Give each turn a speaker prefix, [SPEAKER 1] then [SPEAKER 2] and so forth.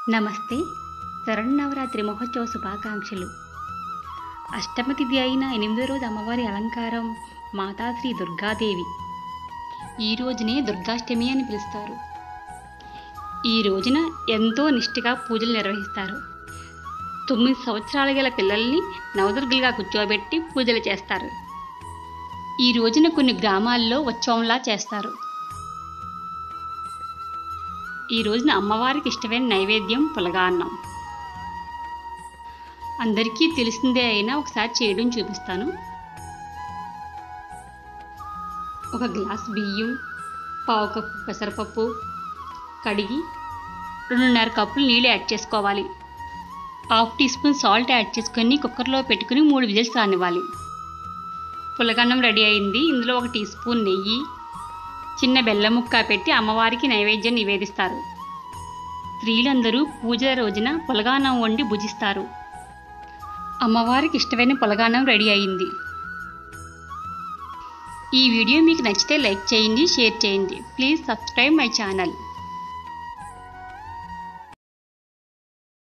[SPEAKER 1] నమస్తే శరన్నవరాత్రి మహోత్సవ శుభాకాంక్షలు అష్టమ తిథి అయిన ఎనిమిదో రోజు అమ్మవారి అలంకారం మాతాశ్రీ దుర్గాదేవి ఈ రోజునే దుర్గాష్టమి అని పిలుస్తారు ఈ రోజున ఎంతో నిష్ఠగా పూజలు నిర్వహిస్తారు తొమ్మిది సంవత్సరాల గల పిల్లల్ని నవదుర్గలుగా కూర్చోబెట్టి పూజలు చేస్తారు ఈ రోజున కొన్ని గ్రామాల్లో ఉత్సవంలా చేస్తారు ఈ రోజున అమ్మవారికి ఇష్టమైన నైవేద్యం పులగాన్నం అందరికీ తెలిసిందే అయినా ఒకసారి చేయడం చూపిస్తాను ఒక గ్లాస్ బియ్యం పావు కప్పు పెసరపప్పు కడిగి రెండున్నర కప్పులు నీళ్ళు యాడ్ చేసుకోవాలి half teaspoon salt add చేసుకొని కుక్కర్లో పెట్టుకుని మూడు విజిల్స్ రానివ్వాలి పులగన్నం రెడీ అయింది ఇందులో ఒక టీ స్పూన్ నెయ్యి చిన్న బెల్లం ముక్క పెట్టి అమ్మవారికి నైవేద్యం నివేదిస్తారు స్త్రీలందరూ పూజ రోజున పులగానం వండి భుజిస్తారు అమ్మవారికి ఇష్టమైన పులగానం రెడీ అయింది ఈ వీడియో మీకు నచ్చితే లైక్ చేయండి షేర్ చేయండి ప్లీజ్ సబ్స్క్రైబ్ మై ఛానల్